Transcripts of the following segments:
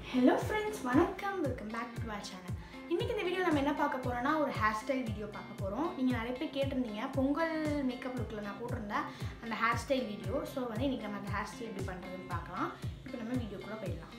hello friends வணக்கம் welcome back to my channel இன்றைக்கி இந்த வீடியோ நம்ம என்ன பார்க்க போகிறோம்னா ஒரு ஹேர் ஸ்டைல் வீடியோ பார்க்க போகிறோம் நீங்கள் நிறைய பேர் கேட்டிருந்தீங்க பொங்கல் மேக்கப் லுக்கில் நான் போட்டிருந்தேன் அந்த ஹேர் ஸ்டைல் வீடியோ ஸோ வந்து இன்றைக்கி நம்ம அந்த ஹேர் ஸ்டைல் எப்படி பண்ணுறதுன்னு பார்க்கலாம் இப்போ நம்ம வீடியோக்குள்ளே போயிடலாம்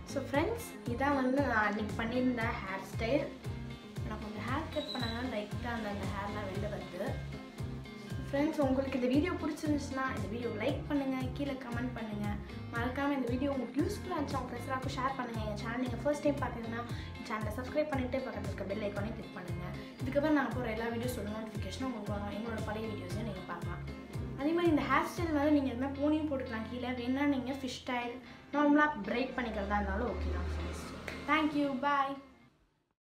ஸோ ஃப்ரெண்ட்ஸ் இதான் வந்து நான் அன்றைக்கி பண்ணியிருந்த ஹேர் ஸ்டைல் நான் கொஞ்சம் ஹேர் கட் பண்ணாங்க லைட்டாக அந்த அந்த ஹேர்லாம் வெளில வருது ஃப்ரெண்ட்ஸ் உங்களுக்கு இந்த வீடியோ பிடிச்சிருந்துச்சுன்னா இந்த வீடியோ லைக் பண்ணுங்கள் கீழே கமெண்ட் பண்ணுங்கள் மறக்காமல் இந்த வீடியோ உங்களுக்கு யூஸ்ஃபுல்லாக இருந்துச்சு உங்கள் ஃப்ரெண்ட்ஸ்லாம் ஷேர் பண்ணுங்கள் எங்கள் சேனல் நீங்கள் ஃபர்ஸ்ட் டைம் பார்த்தீங்கன்னா என் சேனலை சப்ஸ்கிரைப் பண்ணிவிட்டு பக்கத்தில் இருக்க பெல் ஐக்கானே கிளிக் பண்ணுங்கள் இதுக்கப்புறம் நாங்கள் போகிற எல்லா வீடியோஸோட நோட்டிஃபிகேஷனும் உங்களுக்கு வரும் எங்களோட பழைய வீடியோஸையும் நீங்கள் பார்க்கலாம் அதே மாதிரி இந்த ஹேர் ஸ்டைல் வந்து நீங்கள் எதுவுமே போனியும் போட்டுக்கலாம் கீழே வேணா நீங்கள் ஃபிஷ் ஸ்டைல் நார்மலாக பிரைட் பண்ணிக்கிறதா இருந்தாலும் ஓகே தான் ஃப்ரெண்ட்ஸ் தேங்க்யூ பாய்